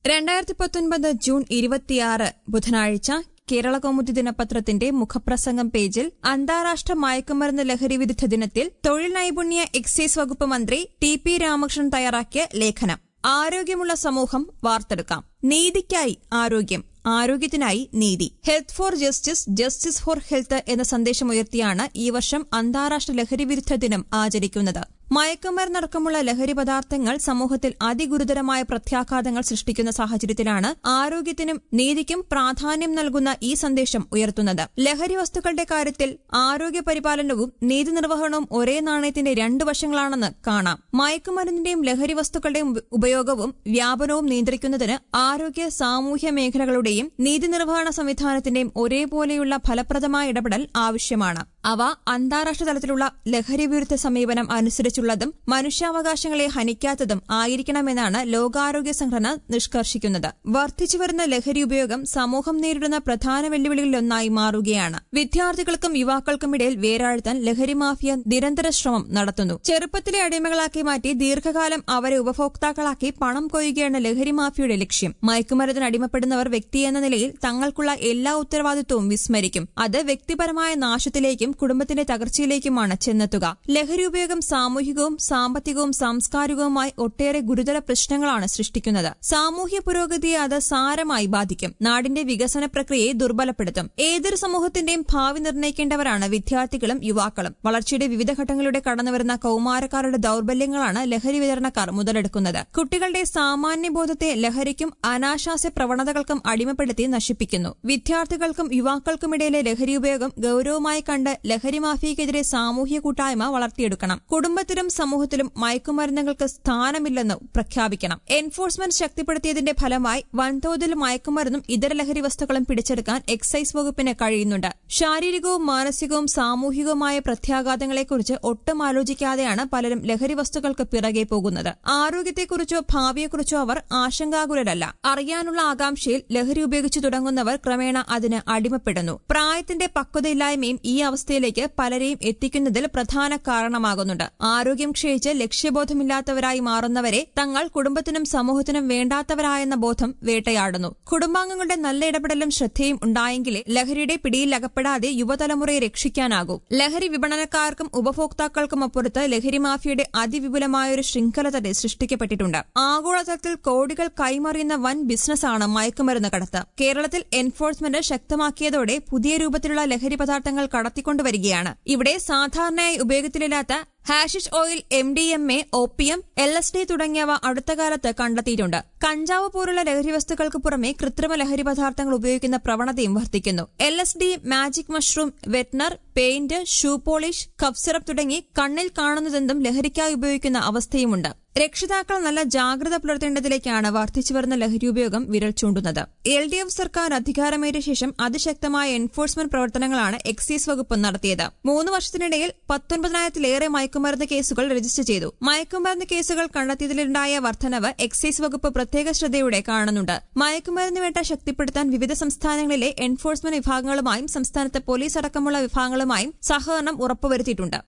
രണ്ടായിരത്തി പത്തൊൻപത് ജൂൺ ഇരുപത്തിയാറ് ബുധനാഴ്ച കേരള കൗമുദി ദിനപത്രത്തിന്റെ മുഖപ്രസംഗം പേജിൽ അന്താരാഷ്ട്ര മയക്കുമരുന്ന് ലഹരി വിരുദ്ധ ദിനത്തിൽ തൊഴിൽ നൈപുണ്യ എക്സൈസ് വകുപ്പ് മന്ത്രി ടി പി രാമകൃഷ്ണൻ തയ്യാറാക്കിയ ലേഖനം ആരോഗ്യമുള്ള സമൂഹം വാർത്തെടുക്കാം നീതിക്കായി ആരോഗ്യം ആരോഗ്യത്തിനായി നീതി health for justice justice for health എന്ന സന്ദേശമുയർത്തിയാണ് ഈ വർഷം അന്താരാഷ്ട്ര ലഹരി വിരുദ്ധ ദിനം ആചരിക്കുന്നത് മയക്കുമരുന്നടക്കമുള്ള ലഹരി പദാർത്ഥങ്ങൾ സമൂഹത്തിൽ അതിഗുരുതരമായ പ്രത്യാഘാതങ്ങൾ സൃഷ്ടിക്കുന്ന സാഹചര്യത്തിലാണ് ആരോഗ്യത്തിനും നീതിക്കും പ്രാധാന്യം നൽകുന്ന ഈ സന്ദേശം ഉയർത്തുന്നത് ലഹരി വസ്തുക്കളുടെ കാര്യത്തിൽ ആരോഗ്യ പരിപാലനവും നീതി നിർവഹണവും ഒരേ നാണയത്തിന്റെ രണ്ട് വശങ്ങളാണെന്ന് കാണാം മയക്കുമരുന്നിന്റെയും ലഹരി വസ്തുക്കളുടെയും ഉപ- ഉപയോഗവും വ്യാപനവും നിയന്ത്രിക്കുന്നതിന് ആരോഗ്യ സാമൂഹ്യ മേഖലകളുടെയും നീതി നിർവഹണ സംവിധാനത്തിന്റെയും ഒരേപോലെയുള്ള ഫലപ്രദമായ ഇടപെടൽ ആവശ്യമാണ് അവ അന്താരാഷ്ട്ര തലത്തിലുള്ള ലഹരി വിരുദ്ധ സമീപനം അനുസരിച്ചുള്ളതും മനുഷ്യാവകാശങ്ങളെ ഹനിക്കാത്തതും ആയിരിക്കണമെന്നാണ് ലോകാരോഗ്യ സംഘടന നിഷ്കർഷിക്കുന്നത് വർദ്ധിച്ചുവരുന്ന ലഹരി ഉപയോഗം സമൂഹം നേരിടുന്ന പ്രധാന വെല്ലുവിളികളിലൊന്നായി മാറുകയാണ് വിദ്യാർത്ഥികൾക്കും യുവാക്കൾക്കുമിടയിൽ വേരാഴ്ത്താൻ ലഹരി മാഫിയ നിരന്തര ശ്രമം നടത്തുന്നു ചെറുപ്പത്തിലെ അടിമകളാക്കി മാറ്റി ദീർഘകാലം അവരെ ഉപഭോക്താക്കളാക്കി പണം കൊയ്യുകയാണ് ലഹരി മാഫിയയുടെ ലക്ഷ്യം മയക്കുമരുന്നിന് അടിമപ്പെടുന്നവർ വ്യക്തി എന്ന നിലയിൽ തങ്ങൾക്കുള്ള എല്ലാ ഉത്തരവാദിത്വവും വിസ്മരിക്കും അത് വ്യക്തിപരമായ നാശത്തിലേക്കും കുടുംബത്തിന്റെ തകർച്ചയിലേക്കുമാണ് ചെന്നെത്തുക ലഹരി ഉപയോഗം സാമൂഹികവും സാമ്പത്തികവും സാംസ്കാരികവുമായി ഒട്ടേറെ ഗുരുതര പ്രശ്നങ്ങളാണ് സൃഷ്ടിക്കുന്നത് സാമൂഹ്യ പുരോഗതിയെ അത് സാരമായി ബാധിക്കും നാടിന്റെ വികസന പ്രക്രിയയെ ദുർബലപ്പെടുത്തും ഏതൊരു സമൂഹത്തിന്റെയും ഭാവി നിർണ്ണയിക്കേണ്ടവരാണ് വിദ്യാർത്ഥികളും യുവാക്കളും വളർച്ചയുടെ വിവിധ ഘട്ടങ്ങളിലൂടെ കടന്നുവരുന്ന കൌമാരക്കാരുടെ ദൌർബല്യങ്ങളാണ് ലഹരി വിതരണക്കാർ മുതലെടുക്കുന്നത് കുട്ടികളുടെ സാമാന്യബോധത്തെ ലഹരിക്കും അനാശാസ്യ പ്രവണതകൾക്കും അടിമപ്പെടുത്തി നശിപ്പിക്കുന്നു വിദ്യാർത്ഥികൾക്കും യുവാക്കൾക്കുമിടയിലെ ലഹരി ഉപയോഗം ഗൌരവമായി കണ്ട് ലഹരി മാഫിയക്കെതിരെ സാമൂഹ്യ കൂട്ടായ്മ വളർത്തിയെടുക്കണം കുടുംബത്തിലും സമൂഹത്തിലും മയക്കുമരുന്നുകൾക്ക് സ്ഥാനമില്ലെന്ന് പ്രഖ്യാപിക്കണം എൻഫോഴ്സ്മെന്റ് ശക്തിപ്പെടുത്തിയതിന്റെ ഫലമായി വൻതോതിൽ മയക്കുമരുന്നും ഇതര ലഹരി വസ്തുക്കളും പിടിച്ചെടുക്കാൻ എക്സൈസ് വകുപ്പിന് കഴിയുന്നുണ്ട് ശാരീരികവും മാനസികവും സാമൂഹികവുമായ പ്രത്യാഘാതങ്ങളെക്കുറിച്ച് ഒട്ടും ആലോചിക്കാതെയാണ് പലരും ലഹരി വസ്തുക്കൾക്ക് പിറകെ പോകുന്നത് ആരോഗ്യത്തെക്കുറിച്ചോ ഭാവിയെക്കുറിച്ചോ അവർ ആശങ്കാകുലരല്ല അറിയാനുള്ള ആകാംക്ഷയിൽ ലഹരി ഉപയോഗിച്ചു തുടങ്ങുന്നവർ ക്രമേണ അതിന് അടിമപ്പെടുന്നു പ്രായത്തിന്റെ പക്വതയില്ലായ്മയും ഈ അവസ്ഥയിലേക്ക് പലരെയും എത്തിക്കുന്നതിൽ പ്രധാന കാരണമാകുന്നുണ്ട് ആരോഗ്യം ക്ഷയിച്ച് ലക്ഷ്യബോധമില്ലാത്തവരായി മാറുന്നവരെ തങ്ങൾ കുടുംബത്തിനും സമൂഹത്തിനും വേണ്ടാത്തവരായെന്ന ബോധം വേട്ടയാടുന്നു കുടുംബാംഗങ്ങളുടെ നല്ല ഇടപെടലും ശ്രദ്ധയും ഉണ്ടായെങ്കിലേ ലഹരിയുടെ പിടിയിൽ അകപ്പെടാതെ യുവതലമുറയെ രക്ഷിക്കാനാകൂ ലഹരി വിപണനക്കാർക്കും ഉപഭോക്താക്കൾക്കും അപ്പുറത്ത് ലഹരി മാഫിയയുടെ അതിവിപുലമായ ഒരു ശൃംഖല തന്നെ സൃഷ്ടിക്കപ്പെട്ടിട്ടുണ്ട് ആഗോളതലത്തിൽ കോടികൾ കൈമറിയുന്ന വൻ ബിസിനസ്സാണ് മയക്കുമരുന്ന് കടത്ത് കേരളത്തിൽ എൻഫോഴ്സ്മെന്റ് ശക്തമാക്കിയതോടെ പുതിയ രൂപത്തിലുള്ള ലഹരി പദാർത്ഥങ്ങൾ കടത്തിക്കൊണ്ടുവരികയാണ് ഇവിടെ സാധാരണയായി ഉപയോഗത്തിലില്ലാത്ത hashish oil M D M A opium L S D തുടങ്ങിയവ അടുത്ത കാലത്ത് കണ്ടെത്തിയിട്ടുണ്ട് കഞ്ചാവ് പോലുള്ള ലഹരി വസ്തുക്കൾക്ക് പുറമെ കൃത്രിമ ലഹരി പദാർത്ഥങ്ങൾ ഉപയോഗിക്കുന്ന പ്രവണതയും വർദ്ധിക്കുന്നു L S D magic mushroom whitener paint shoe polish cough syrup തുടങ്ങി കണ്ണിൽ കാണുന്നതെന്തും ലഹരിക്കായി ഉപയോഗിക്കുന്ന അവസ്ഥയുമുണ്ട് രക്ഷിതാക്കൾ നല്ല ജാഗ്രത പുലർത്തേണ്ടതിലേക്കാണ് വർദ്ധിച്ചുവരുന്ന ലഹരി ഉപയോഗം വിരൽ ചൂണ്ടുന്നത് എൽ ഡി എഫ് സർക്കാർ അധികാരമേറിയ ശേഷം അതിശക്തമായ എൻഫോഴ്സ്മെന്റ് പ്രവർത്തനങ്ങളാണ് എക്സൈസ് വകുപ്പ് നടത്തിയത് മൂന്ന് വർഷത്തിനിടയിൽ പത്തൊൻപതിനായിരത്തിലേറെ മയക്കുമരുന്ന് കേസുകൾ രജിസ്റ്റർ ചെയ്തു മയക്കുമരുന്ന് കേസുകൾ കണ്ടെത്തിയതിലുണ്ടായ വർധനവ് എക്സൈസ് വകുപ്പ് പ്രത്യേക ശ്രദ്ധയോടെ കാണുന്നുണ്ട് മയക്കുമരുന്ന് വേട്ട ശക്തിപ്പെടുത്താൻ വിവിധ സംസ്ഥാനങ്ങളിലെ എൻഫോഴ്സ്മെന്റ് വിഭാഗങ്ങളുമായും സംസ്ഥാനത്തെ പോലീസ് അടക്കമുള്ള വിഭാഗങ്ങളുമായും സഹകരണം ഉറപ്പുവരുത്തിയിട്ടുണ്ട്